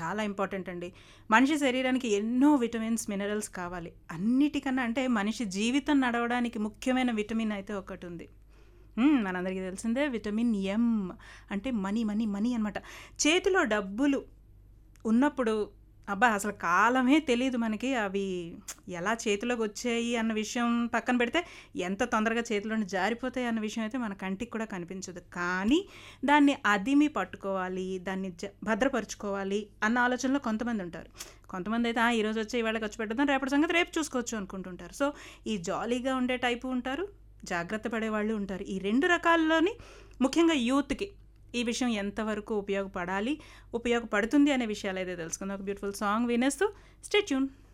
చాలా ఇంపార్టెంట్ అండి మనిషి శరీరానికి ఎన్నో విటమిన్స్ మినరల్స్ కావాలి అన్నిటికన్నా అంటే మనిషి జీవితం నడవడానికి ముఖ్యమైన విటమిన్ అయితే ఒకటి ఉంది మ్మ్, మనందరికీ తెలిసిందే విటమిన్ ఎం అంటే మనీ మనీ మనీ అనమాట చేతిలో డబ్బులు ఉన్నప్పుడు అబ్బా అసలు కాలమే తెలియదు మనకి అవి ఎలా చేతిలోకి వచ్చాయి అన్న విషయం పక్కన పెడితే ఎంత తొందరగా చేతిలోని జారిపోతాయి అన్న విషయం అయితే మన కంటికి కూడా కనిపించదు కానీ దాన్ని అదిమి పట్టుకోవాలి దాన్ని జ భద్రపరుచుకోవాలి అన్న ఆలోచనలో కొంతమంది ఉంటారు కొంతమంది అయితే "ఆ, ఈ రోజు వచ్చి ఇవాళ ఖర్చు పెడదాం రేపటి సంగతి రేపు చూసుకోవచ్చు అనుకుంటుంటారు సో ఈ జాలీగా ఉండే టైపు ఉంటారు జాగ్రత్త పడే వాళ్ళు ఉంటారు ఈ రెండు రకాల్లోని ముఖ్యంగా యూత్కి ఈ విషయం ఎంతవరకు ఉపయోగపడాలి ఉపయోగపడుతుంది అనే విషయాలు అయితే తెలుసుకుందాం ఒక బ్యూటిఫుల్ సాంగ్ వినేస్తూ స్టే ట్యూన్